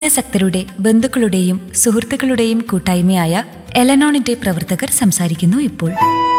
സക്തരുടെ ബന്ധുക്കളുടെയും സുഹൃത്തുക്കളുടെയും കൂട്ടായ്മയായ എലനോണിന്റെ പ്രവർത്തകർ സംസാരിക്കുന്നു ഇപ്പോൾ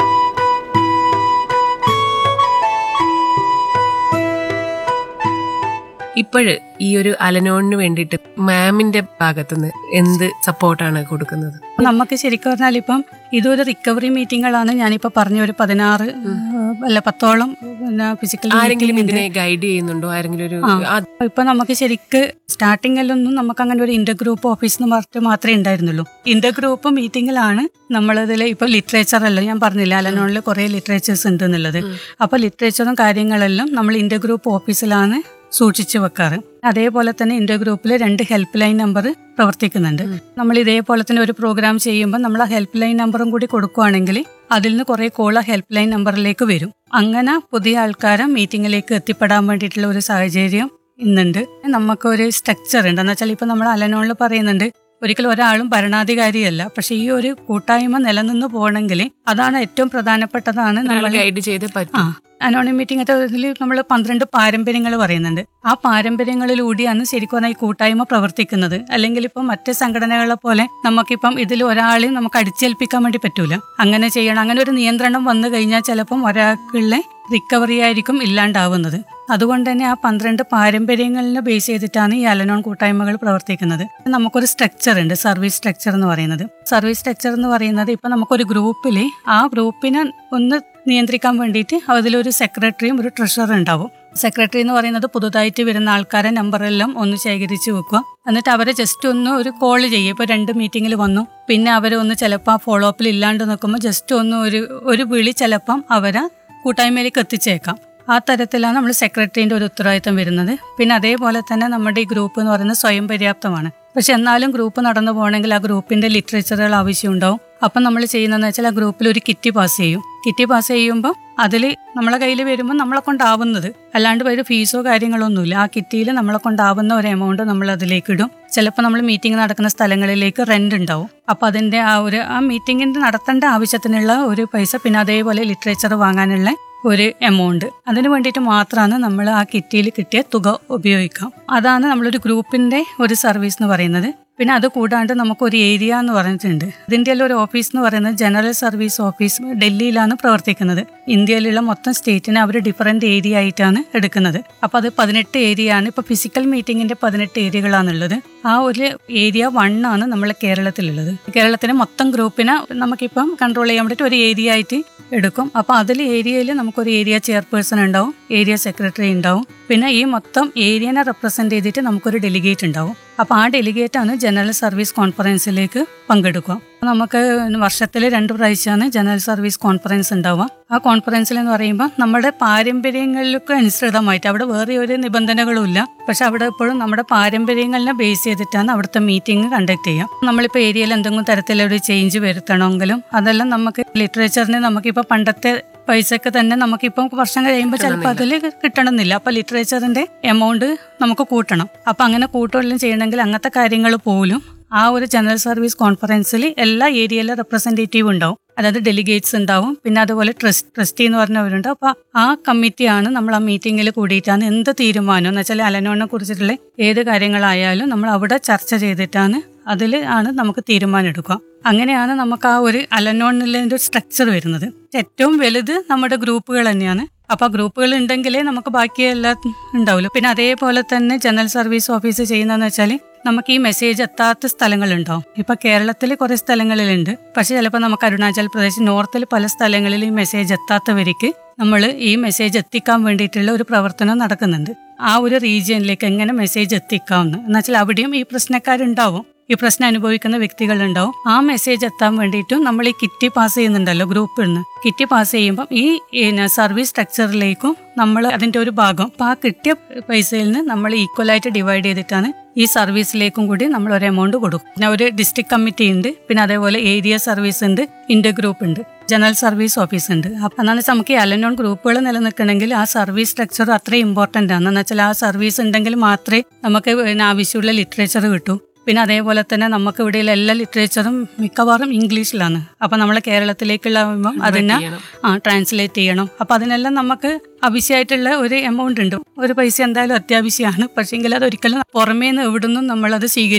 ഇപ്പോഴ് ഈ ഒരു അലനോണിന് വേണ്ടിയിട്ട് മാമിന്റെ ഭാഗത്തുനിന്ന് എന്ത് സപ്പോർട്ടാണ് കൊടുക്കുന്നത് നമുക്ക് ശരിക്കും പറഞ്ഞാൽ ഇപ്പം ഇതൊരു റിക്കവറി മീറ്റിങ്ങുകളാണ് ഞാനിപ്പോ പറഞ്ഞ ഒരു പതിനാറ് അല്ല പത്തോളം പിന്നെ ഫിസിക്കൽ ആരെങ്കിലും ഇതിനെ ഗൈഡ് ചെയ്യുന്നുണ്ടോ ആരെങ്കിലും ഒരു ആ, ഇപ്പൊ നമുക്ക് ശരിക്ക് സ്റ്റാർട്ടിങ്ങിലൊന്നും നമുക്ക് അങ്ങനെ ഒരു ഇന്റർ ഗ്രൂപ്പ് ഓഫീസ് എന്ന് പറഞ്ഞിട്ട് മാത്രമേ ഉണ്ടായിരുന്നുള്ളൂ ഇന്റർ ഗ്രൂപ്പ് മീറ്റിംഗിലാണ് നമ്മളതിൽ ഇപ്പൊ ലിറ്ററേച്ചർ അല്ല ഞാൻ പറഞ്ഞില്ല അലനോണിൽ കുറെ ലിറ്ററേച്ചേഴ്സ് ഉണ്ട് എന്നുള്ളത് അപ്പൊ ലിറ്ററേച്ചറും കാര്യങ്ങളെല്ലാം നമ്മൾ ഇന്റർ ഗ്രൂപ്പ് ഓഫീസിലാണ് സൂക്ഷിച്ചു വെക്കാറ് അതേപോലെ തന്നെ ഇന്റർ ഗ്രൂപ്പിൽ രണ്ട് ഹെൽപ്പ് ലൈൻ നമ്പർ പ്രവർത്തിക്കുന്നുണ്ട് നമ്മൾ ഇതേപോലെ തന്നെ ഒരു പ്രോഗ്രാം ചെയ്യുമ്പോൾ നമ്മൾ ആ ഹെൽപ്പ് ലൈൻ നമ്പറും കൂടി കൊടുക്കുകയാണെങ്കിൽ അതിൽ നിന്ന് കുറെ കോൾ ആ ഹെൽപ്പ് ലൈൻ നമ്പറിലേക്ക് വരും അങ്ങനെ പുതിയ ആൾക്കാരെ മീറ്റിങ്ങിലേക്ക് എത്തിപ്പെടാൻ വേണ്ടിയിട്ടുള്ള ഒരു സാഹചര്യം ഇന്നുണ്ട് നമുക്കൊരു സ്ട്രക്ചർ ഉണ്ട് എന്ന് വെച്ചാൽ ഇപ്പൊ നമ്മൾ അലനോളിൽ പറയുന്നുണ്ട് ഒരിക്കലും ഒരാളും ഭരണാധികാരിയല്ല പക്ഷെ ഈ ഒരു കൂട്ടായ്മ നിലനിന്ന് പോകണമെങ്കിൽ അതാണ് ഏറ്റവും പ്രധാനപ്പെട്ടതാണ് ഒരാൾ നമ്മൾ ഗൈഡ് ചെയ്ത് ആ പറ്റും അനോണിം മീറ്റിംഗ് ഇതിൽ നമ്മൾ പന്ത്രണ്ട് പാരമ്പര്യങ്ങൾ പറയുന്നുണ്ട് ആ പാരമ്പര്യങ്ങളിലൂടെയാണ് ശരിക്കും പറഞ്ഞാൽ ഈ കൂട്ടായ്മ പ്രവർത്തിക്കുന്നത് അല്ലെങ്കിൽ ഇപ്പം മറ്റ് സംഘടനകളെ പോലെ നമുക്കിപ്പം ഇതിൽ ഒരാളെയും നമുക്ക് അടിച്ചേൽപ്പിക്കാൻ വേണ്ടി പറ്റൂല അങ്ങനെ ചെയ്യണം അങ്ങനെ ഒരു നിയന്ത്രണം വന്നു കഴിഞ്ഞാൽ ചിലപ്പം ഒരാൾക്കുള്ള റിക്കവറി ആയിരിക്കും ഇല്ലാണ്ടാവുന്നത് അതുകൊണ്ട് തന്നെ ആ പന്ത്രണ്ട് പാരമ്പര്യങ്ങളിനെ ബേസ് ചെയ്തിട്ടാണ് ഈ അലനോൺ കൂട്ടായ്മകൾ പ്രവർത്തിക്കുന്നത് നമുക്കൊരു സ്ട്രക്ചർ ഉണ്ട് സർവീസ് സ്ട്രക്ചർ എന്ന് പറയുന്നത് സർവീസ് സ്ട്രക്ചർ എന്ന് പറയുന്നത് ഇപ്പൊ നമുക്കൊരു ഗ്രൂപ്പിൽ ആ ഗ്രൂപ്പിനെ ഒന്ന് നിയന്ത്രിക്കാൻ വേണ്ടിയിട്ട് അതിലൊരു സെക്രട്ടറിയും ഒരു ട്രഷറും ഉണ്ടാവും സെക്രട്ടറി എന്ന് പറയുന്നത് പുതുതായിട്ട് വരുന്ന ആൾക്കാരെ നമ്പറെല്ലാം ഒന്ന് ശേഖരിച്ച് വെക്കുക എന്നിട്ട് അവരെ ജസ്റ്റ് ഒന്ന് ഒരു കോൾ ചെയ്യുക ഇപ്പോൾ രണ്ട് മീറ്റിങ്ങിൽ വന്നു പിന്നെ അവരെ ഒന്ന് ചിലപ്പോൾ ആ ഫോളോ അപ്പിൽ ഇല്ലാണ്ട് നിൽക്കുമ്പോൾ ജസ്റ്റ് ഒന്ന് ഒരു ഒരു വിളി ചിലപ്പം അവരെ കൂട്ടായ്മയിലേക്ക് എത്തിച്ചേക്കാം ആ തരത്തിലാണ് നമ്മൾ സെക്രട്ടറിന്റെ ഒരു ഉത്തരവാദിത്തം വരുന്നത് പിന്നെ അതേപോലെ തന്നെ നമ്മുടെ ഈ ഗ്രൂപ്പ് എന്ന് പറയുന്നത് സ്വയം പര്യാപ്തമാണ് പക്ഷെ എന്നാലും ഗ്രൂപ്പ് നടന്നു പോകണമെങ്കിൽ ആ ഗ്രൂപ്പിന്റെ ലിറ്ററേച്ചറുകൾ ആവശ്യമുണ്ടാവും അപ്പം നമ്മൾ ചെയ്യുന്നതെന്ന് വെച്ചാൽ ആ ഗ്രൂപ്പിൽ ഒരു കിറ്റ് പാസ് ചെയ്യും കിറ്റ് പാസ് ചെയ്യുമ്പോൾ അതിൽ നമ്മളെ കയ്യിൽ വരുമ്പോൾ നമ്മളെ കൊണ്ടാവുന്നത് അല്ലാണ്ട് ഒരു ഫീസോ കാര്യങ്ങളൊന്നുമില്ല ആ കിറ്റിയിൽ നമ്മളെ കൊണ്ടാവുന്ന ഒരു എമൗണ്ട് നമ്മൾ അതിലേക്ക് ഇടും ചിലപ്പോൾ നമ്മൾ മീറ്റിംഗ് നടക്കുന്ന സ്ഥലങ്ങളിലേക്ക് റെന്റ് ഉണ്ടാവും അപ്പോൾ അതിന്റെ ആ ഒരു ആ മീറ്റിംഗിന്റെ നടത്തേണ്ട ആവശ്യത്തിനുള്ള ഒരു പൈസ പിന്നെ അതേപോലെ ലിറ്ററേച്ചർ വാങ്ങാനുള്ള ഒരു എമൗണ്ട് അതിന് വേണ്ടിയിട്ട് മാത്രമാണ് നമ്മൾ ആ കിറ്റിയിൽ കിട്ടിയ തുക ഉപയോഗിക്കാം അതാണ് നമ്മളൊരു ഗ്രൂപ്പിന്റെ ഒരു സർവീസ് എന്ന് പറയുന്നത് പിന്നെ അത് കൂടാണ്ട് നമുക്ക് ഒരു ഏരിയ എന്ന് പറഞ്ഞിട്ടുണ്ട് ഇതിൻ്റെ എല്ലാം ഒരു ഓഫീസ് എന്ന് പറയുന്നത് ജനറൽ സർവീസ് ഓഫീസ് ഡൽഹിയിലാണ് പ്രവർത്തിക്കുന്നത് ഇന്ത്യയിലുള്ള മൊത്തം സ്റ്റേറ്റിനെ അവർ ഡിഫറെന്റ് ഏരിയ ആയിട്ടാണ് എടുക്കുന്നത് അപ്പൊ അത് പതിനെട്ട് ഏരിയ ആണ് ഇപ്പൊ ഫിസിക്കൽ മീറ്റിംഗിന്റെ പതിനെട്ട് ഏരിയകളാണുള്ളത് ആ ഒരു ഏരിയ വൺ ആണ് നമ്മളെ കേരളത്തിലുള്ളത് കേരളത്തിലെ മൊത്തം ഗ്രൂപ്പിനെ നമുക്കിപ്പം കൺട്രോൾ ചെയ്യാൻ വേണ്ടിയിട്ട് ഒരു ഏരിയ ആയിട്ട് എടുക്കും അപ്പൊ അതിൽ ഏരിയയിൽ നമുക്കൊരു ഏരിയ ചെയർപേഴ്സൺ ഉണ്ടാവും ഏരിയ സെക്രട്ടറി ഉണ്ടാവും പിന്നെ ഈ മൊത്തം ഏരിയനെ റെപ്രസെന്റ് ചെയ്തിട്ട് നമുക്കൊരു ഡെലിഗേറ്റ് ഉണ്ടാവും അപ്പൊ ആ ഡെലിഗേറ്റ് ആണ് ജനറൽ സർവീസ് കോൺഫറൻസിലേക്ക് പങ്കെടുക്കുക നമുക്ക് വർഷത്തിൽ രണ്ട് പ്രാവശ്യമാണ് ജനറൽ സർവീസ് കോൺഫറൻസ് ഉണ്ടാവുക ആ കോൺഫറൻസിൽ എന്ന് പറയുമ്പോൾ നമ്മുടെ പാരമ്പര്യങ്ങൾക്ക് അനുസൃതമായിട്ട് അവിടെ വേറെ ഒരു നിബന്ധനകളും ഇല്ല പക്ഷെ അവിടെ എപ്പോഴും നമ്മുടെ പാരമ്പര്യങ്ങളിനെ ബേസ് ചെയ്തിട്ടാണ് അവിടുത്തെ മീറ്റിംഗ് കണ്ടക്ട് ചെയ്യുക നമ്മളിപ്പോൾ ഏരിയയിൽ എന്തെങ്കിലും തരത്തിലൊരു ചേഞ്ച് വരുത്തണമെങ്കിലും അതെല്ലാം നമുക്ക് ലിറ്ററേച്ചറിന് നമുക്കിപ്പോൾ പണ്ടത്തെ പൈസക്ക് തന്നെ നമുക്കിപ്പം വർഷം കഴിയുമ്പോൾ ചിലപ്പോൾ അതിൽ കിട്ടണമെന്നില്ല അപ്പൊ ലിറ്ററേച്ചറിന്റെ എമൗണ്ട് നമുക്ക് കൂട്ടണം അപ്പൊ അങ്ങനെ കൂട്ടുകയെല്ലാം ചെയ്യണമെങ്കിൽ അങ്ങനത്തെ കാര്യങ്ങൾ പോലും ആ ഒരു ജനറൽ സർവീസ് കോൺഫറൻസിൽ എല്ലാ ഏരിയയിലും റെപ്രസെന്റേറ്റീവ് ഉണ്ടാവും അതായത് ഡെലിഗേറ്റ്സ് ഉണ്ടാവും പിന്നെ അതുപോലെ ട്രസ്റ്റ് ട്രസ്റ്റി എന്ന് പറഞ്ഞവരുണ്ട് അപ്പൊ ആ കമ്മിറ്റിയാണ് നമ്മൾ ആ മീറ്റിംഗിൽ കൂടിയിട്ടാണ് എന്ത് തീരുമാനം എന്ന് വെച്ചാൽ അലനോണിനെ കുറിച്ചിട്ടുള്ള ഏത് കാര്യങ്ങളായാലും നമ്മൾ അവിടെ ചർച്ച ചെയ്തിട്ടാണ് അതിൽ ആണ് നമുക്ക് തീരുമാനം എടുക്കുക അങ്ങനെയാണ് നമുക്ക് ആ ഒരു അലനോണിലെ ഒരു സ്ട്രക്ചർ വരുന്നത് ഏറ്റവും വലുത് നമ്മുടെ ഗ്രൂപ്പുകൾ തന്നെയാണ് അപ്പൊ ആ ഗ്രൂപ്പുകൾ ഉണ്ടെങ്കിലേ നമുക്ക് ബാക്കിയെല്ലാം ഉണ്ടാവുള്ളൂ പിന്നെ അതേപോലെ തന്നെ ജനറൽ സർവീസ് ഓഫീസ് ചെയ്യുന്നതെന്ന് വെച്ചാൽ നമുക്ക് ഈ മെസ്സേജ് എത്താത്ത സ്ഥലങ്ങളുണ്ടാവും ഇപ്പൊ കേരളത്തിൽ കുറെ സ്ഥലങ്ങളിലുണ്ട് പക്ഷെ ചിലപ്പോൾ നമുക്ക് അരുണാചൽ പ്രദേശ് നോർത്തിൽ പല സ്ഥലങ്ങളിൽ ഈ മെസ്സേജ് എത്താത്തവർക്ക് നമ്മൾ ഈ മെസ്സേജ് എത്തിക്കാൻ വേണ്ടിയിട്ടുള്ള ഒരു പ്രവർത്തനം നടക്കുന്നുണ്ട് ആ ഒരു റീജിയനിലേക്ക് എങ്ങനെ മെസ്സേജ് എത്തിക്കാമെന്ന് എന്നുവെച്ചാൽ അവിടെയും ഈ പ്രശ്നക്കാരുണ്ടാവും ഈ പ്രശ്നം അനുഭവിക്കുന്ന വ്യക്തികളുണ്ടാവും ആ മെസ്സേജ് എത്താൻ വേണ്ടിയിട്ടും നമ്മൾ ഈ കിറ്റ് പാസ് ചെയ്യുന്നുണ്ടല്ലോ ഗ്രൂപ്പിൽ നിന്ന് കിറ്റ് പാസ് ചെയ്യുമ്പം ഈ പിന്നെ സർവീസ് സ്ട്രക്ചറിലേക്കും നമ്മൾ അതിന്റെ ഒരു ഭാഗം അപ്പൊ ആ കിട്ടിയ പൈസയിൽ നിന്ന് നമ്മൾ ഈക്വലായിട്ട് ഡിവൈഡ് ചെയ്തിട്ടാണ് ഈ സർവീസിലേക്കും കൂടി നമ്മൾ ഒരു എമൗണ്ട് കൊടുക്കും പിന്നെ ഒരു ഡിസ്ട്രിക്ട് കമ്മിറ്റി ഉണ്ട് പിന്നെ അതേപോലെ ഏരിയ സർവീസ് ഉണ്ട് ഇന്റർ ഗ്രൂപ്പ് ഉണ്ട് ജനറൽ സർവീസ് ഓഫീസ് ഉണ്ട് അപ്പൊ എന്നാന്ന് വെച്ചാൽ നമുക്ക് ഈ അലനോൺ ഗ്രൂപ്പുകൾ നിലനിൽക്കണമെങ്കിൽ ആ സർവീസ് സ്ട്രക്ചർ അത്രയും ഇമ്പോർട്ടന്റ് ആണ് എന്ന് വെച്ചാൽ ആ സർവീസ് ഉണ്ടെങ്കിൽ മാത്രമേ നമുക്ക് പിന്നെ ആവശ്യമുള്ള ലിറ്ററേച്ചർ കിട്ടൂ പിന്നെ അതേപോലെ തന്നെ നമുക്ക് ഇവിടെയുള്ള എല്ലാ ലിറ്ററേച്ചറും മിക്കവാറും ഇംഗ്ലീഷിലാണ് അപ്പൊ നമ്മളെ കേരളത്തിലേക്കുള്ള ആവുമ്പം അതിനെ ചെയ്യണം. ആ ട്രാൻസ്ലേറ്റ് ചെയ്യണം അപ്പൊ അതിനെല്ലാം നമുക്ക് ആവശ്യമായിട്ടുള്ള ഒരു എമൗണ്ട് ഉണ്ട് ഒരു പൈസ എന്തായാലും അത്യാവശ്യമാണ് പക്ഷേങ്കിൽ അത് ഒരിക്കലും പുറമേ നിന്ന് എവിടുന്നും നമ്മളത് സ്വീകരിക്കും